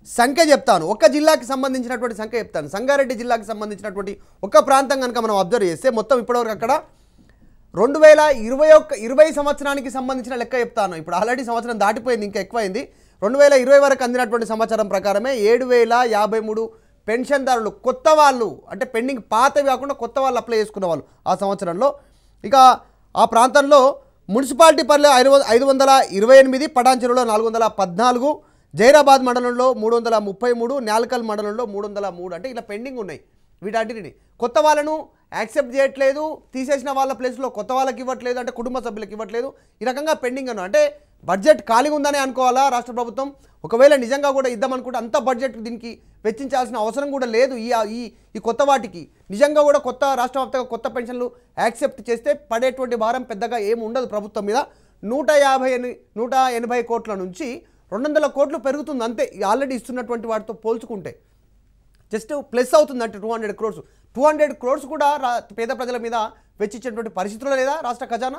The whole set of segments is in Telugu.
సంఖ్య చెప్తాను ఒక్క జిల్లాకి సంబంధించినటువంటి సంఖ్య చెప్తాను సంగారెడ్డి జిల్లాకి సంబంధించినటువంటి ఒక ప్రాంతం కనుక మనం అబ్జర్వ్ చేస్తే మొత్తం ఇప్పటివరకు అక్కడ రెండు వేల ఇరవై ఒక్క ఇరవై సంవత్సరానికి సంబంధించిన లెక్క చెప్తాను ఇప్పుడు ఆల్రెడీ సంవత్సరం దాటిపోయింది ఇంకా ఎక్కువైంది రెండు వేల ఇరవై వరకు అందినటువంటి సమాచారం ప్రకారమే ఏడు వేల యాభై మూడు పెన్షన్దారులు కొత్త వాళ్ళు అంటే పెండింగ్ పాతవి కాకుండా కొత్త వాళ్ళు అప్లై చేసుకున్న వాళ్ళు ఆ సంవత్సరంలో ఇక ఆ ప్రాంతంలో మున్సిపాలిటీ పరిధిలో ఐదు వం- ఐదు వందల ఇరవై ఎనిమిది పటాన్చెరులో నాలుగు వందల పద్నాలుగు జైరాబాద్ మండలంలో మూడు వందల ముప్పై మూడు న్యాల్కల్ మండలంలో మూడు వందల మూడు అంటే ఇలా పెండింగ్ ఉన్నాయి వీటన్నిటిని కొత్త వాళ్ళను యాక్సెప్ట్ చేయట్లేదు తీసేసిన వాళ్ళ ప్లేస్లో కొత్త వాళ్ళకి ఇవ్వట్లేదు అంటే కుటుంబ సభ్యులకు ఇవ్వట్లేదు ఈ రకంగా పెండింగ్ అను అంటే బడ్జెట్ ఖాళీగా ఉందని అనుకోవాలా రాష్ట్ర ప్రభుత్వం ఒకవేళ నిజంగా కూడా ఇద్దామనుకుంటే అంత బడ్జెట్ దీనికి వెచ్చించాల్సిన అవసరం కూడా లేదు ఈ ఈ ఈ కొత్త వాటికి నిజంగా కూడా కొత్త రాష్ట్ర వ్యాప్తంగా కొత్త పెన్షన్లు యాక్సెప్ట్ చేస్తే పడేటువంటి భారం పెద్దగా ఏమి ఉండదు ప్రభుత్వం మీద నూట యాభై ఎని నూట ఎనభై కోట్ల నుంచి రెండు వందల కోట్లు పెరుగుతుంది అంతే ఆల్రెడీ ఇస్తున్నటువంటి వాటితో పోల్చుకుంటే జస్ట్ ప్లస్ అవుతుంది అంటే two hundred crores two hundred crores కూడా రా పేద ప్రజల మీద వెచ్చించేటువంటి పరిస్థితుల్లో లేదా రాష్ట్ర ఖజానా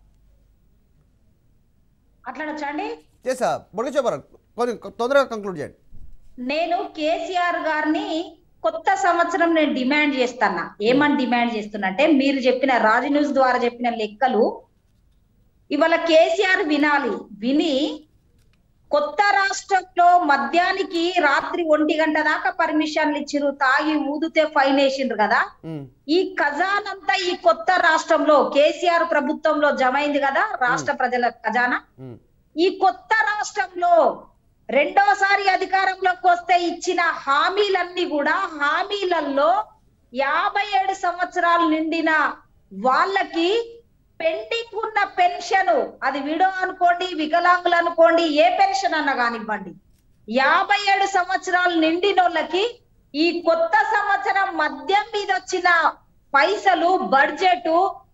అట్లనొచ్చా అండి చేసా బొడగ చెప్పారు కొంచెం తొందరగా కంక్లూడ్ చేయండి నేను కేసీఆర్ గారిని కొత్త సంవత్సరం నేను డిమాండ్ చేస్తానా ఏమని డిమాండ్ చేస్తున్నా అంటే మీరు చెప్పిన రాజు న్యూస్ ద్వారా చెప్పిన లెక్కలు ఇవాళ కేసీఆర్ వినాలి విని కొత్త రాష్ట్రంలో మద్యానికి రాత్రి ఒంటి గంట దాకా పర్మిషన్లు ఇచ్చిర్రు తాగి ఊదితే ఫైన్ వేసిండ్రు కదా ఉమ్, ఈ ఖజానంతా ఈ కొత్త రాష్ట్రంలో కేసీఆర్ ప్రభుత్వంలో జమ అయింది కదా రాష్ట్ర ప్రజల ఖజానా ఉమ్, ఈ కొత్త రాష్ట్రంలో రెండోసారి అధికారంలోకి వస్తే ఇచ్చిన హామీలన్నీ కూడా హామీలలో యాభై ఏడు సంవత్సరాలు నిండిన వాళ్ళకి పెండింగ్ ఉన్న పెన్షన్ అది విడో అనుకోండి వికలాంగులు అనుకోండి ఏ పెన్షన్ అన్న కానివ్వండి యాభై ఏడు సంవత్సరాలు నిండినోళ్ళకి ఈ కొత్త సంవత్సరం మద్యం మీద వచ్చిన పైసలు బడ్జెట్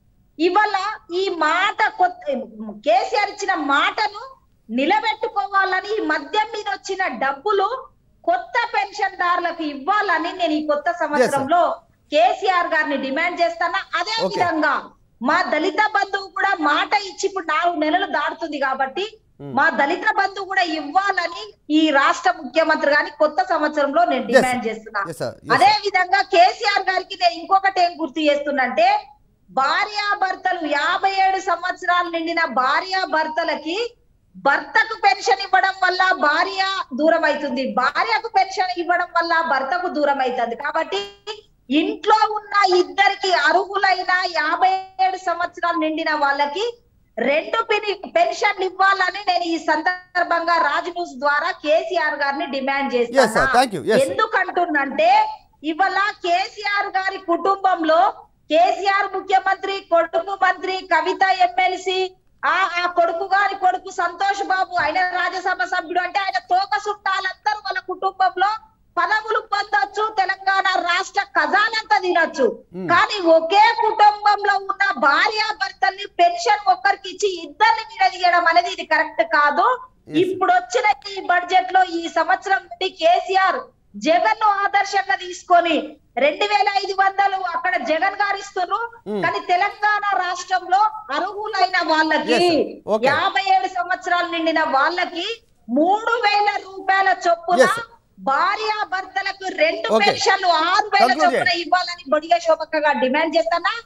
ఇవాళ ఈ మాట కొత్త కేసీఆర్ ఇచ్చిన మాటను నిలబెట్టుకోవాలని ఈ మద్యం మీద వచ్చిన డబ్బులు కొత్త పెన్షన్ దారులకు ఇవ్వాలని నేను ఈ కొత్త సంవత్సరంలో కేసీఆర్ గారిని డిమాండ్ చేస్తానా అదే Okay. విధంగా మా దళిత బంధువు కూడా మాట ఇచ్చి ఇప్పుడు నాలుగు నెలలు దాటుతుంది కాబట్టి Hmm. మా దళిత బంధువు కూడా ఇవ్వాలని ఈ రాష్ట్ర ముఖ్యమంత్రి గాని కొత్త సంవత్సరంలో నేను Yes. డిమాండ్ చేస్తున్నా yes sir, yes అదే sir. విధంగా కేసీఆర్ గారికి నేను ఇంకొకటి ఏం గుర్తు చేస్తున్నంటే భార్యాభర్తలు యాభై ఏడు సంవత్సరాలు నిండిన భార్యాభర్తలకి భర్తకు పెన్షన్ ఇవ్వడం వల్ల భార్య దూరం అవుతుంది భార్యకు పెన్షన్ ఇవ్వడం వల్ల భర్తకు దూరం అవుతుంది కాబట్టి ఇంట్లో ఉన్న ఇద్దరికి అర్హులైన యాభై ఏడు సంవత్సరాలు నిండిన వాళ్ళకి రెండు పిని- పెన్షన్లు ఇవ్వాలని నేను ఈ సందర్భంగా రాజ్ న్యూస్ ద్వారా కేసీఆర్ గారిని డిమాండ్ Yes, sir. చేస్తాను Thank you. Yes. ఎందుకంటున్నంటే ఇవాళ కేసీఆర్ గారి కుటుంబంలో కేసీఆర్ ముఖ్యమంత్రి కొడుకు మంత్రి కవిత ఎమ్మెల్సీ ఆ ఆ కొడుకు గారి కొడుకు సంతోష్ బాబు ఆయన రాజ్యసభ సభ్యుడు అంటే ఆయన తోక చుట్టాలందరూ వాళ్ళ కుటుంబంలో పదవులు పొందొచ్చు తెలంగాణ రాష్ట్ర ఖజానంతా తినొచ్చు Hmm. కానీ ఒకే కుటుంబంలో ఉన్న భార్య భర్తల్ని పెన్షన్ ఒక్కరికి ఇచ్చి ఇద్దరిని విడదీయడం అనేది ఇది కరెక్ట్ కాదు Yes. ఇప్పుడు వచ్చిన ఈ బడ్జెట్ లో ఈ సంవత్సరం నుండి కేసీఆర్ జగన్ ను ఆదర్శంగా తీసుకొని రెండు వేల ఐదు వందలు అక్కడ జగన్ గారు ఇస్తున్నారు Hmm. కానీ తెలంగాణ రాష్ట్రంలో అర్హులైన వాళ్ళకి Yes, sir. Okay. యాభై ఏడు సంవత్సరాలు నిండిన వాళ్ళకి మూడు వేల రూపాయల చొప్పున Yes, sir. భార్య భర్తలకు రెండు Okay. పెన్షన్లు ఆరు వేల Conclude చొప్పున ఇవ్వాలని బొడిగ శోభక్కగా డిమాండ్ చేస్తానా